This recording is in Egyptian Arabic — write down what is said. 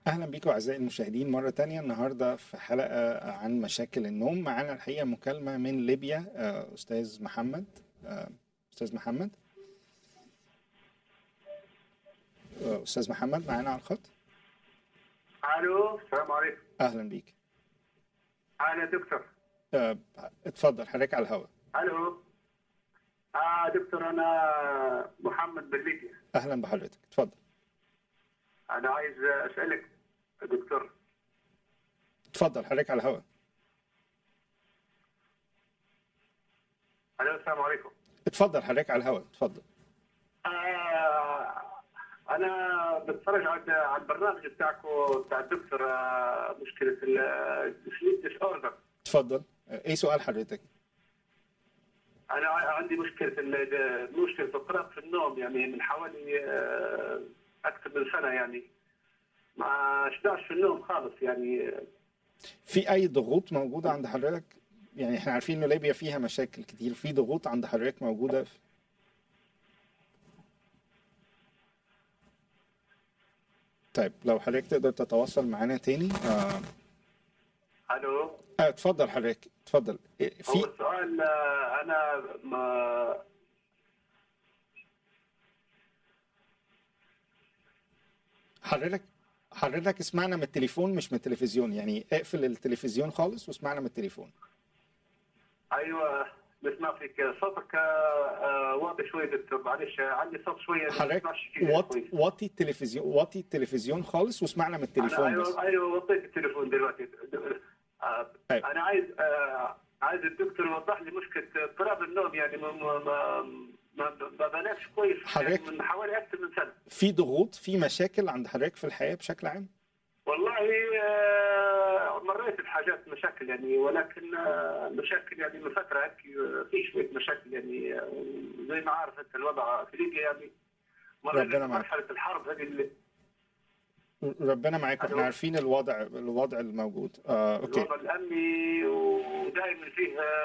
أهلا بيكم أعزائي المشاهدين مرة تانية النهاردة في حلقة عن مشاكل النوم معانا الحقيقة مكالمة من ليبيا آه، أستاذ محمد آه، أستاذ محمد آه، أستاذ محمد معانا على الخط الو السلام عليكم أهلا بيك انا دكتور آه، اتفضل حضرتك على الهواء الو اه دكتور انا محمد بن ليبيا أهلا بحضرتك اتفضل انا عايز اسالك يا دكتور اتفضل حضرتك على الهواء الو السلام عليكم اتفضل حضرتك على الهواء اتفضل آه انا بتفرج على على البرنامج بتاعكم بتاع الدكتور آه مشكله السليب ديس اوردر اتفضل آه، ايه سؤال حضرتك انا ع- عندي مشكله ال- مشكله اضطراب في النوم يعني من حوالي آه، اكثر من سنه يعني ما اشبعش في النوم خالص يعني في أي ضغوط موجودة عند حضرتك يعني احنا عارفين إن ليبيا فيها مشاكل كتير في ضغوط عند حضرتك موجودة في... طيب لو حضرتك تقدر تتواصل معانا تاني آه الو آه، اتفضل حضرتك اتفضل إيه، هو في السؤال آه، انا ما حضرتك حضرتك اسمعنا من التليفون مش من التلفزيون يعني اقفل التلفزيون خالص واسمعنا من التليفون ايوه بسمع فيك صوتك آه، آه، واضح شويه دكتور معلش آه، عندي صوت شويه ما حضرتك بسمعش كده وط... كويس. وطي التلفزيون وطي التلفزيون خالص واسمعنا من انا التليفون بس ايوه ايوه وطيت التليفون دلوقتي آه، أيوة. انا عايز آه، عايز الدكتور يوضح لي مشكله اضطراب النوم يعني ما ما ما ما ما بنامش كويس حضرتك- يعني من حوالي اكثر من سنه في ضغوط في مشاكل عند حضرتك في الحياة بشكل عام والله آه، مريت بحاجات مشاكل يعني ولكن آه، مشاكل يعني من فتره هيك آه، في شويه مشاكل يعني آه، زي ما عارف انت الوضع في ليبيا يعني مرينا ربنا معك. بمرحله الحرب هذه اللي ربنا معاك احنا ألو. عارفين الوضع الوضع الموجود آه اوكي الوضع الامني ودائما فيه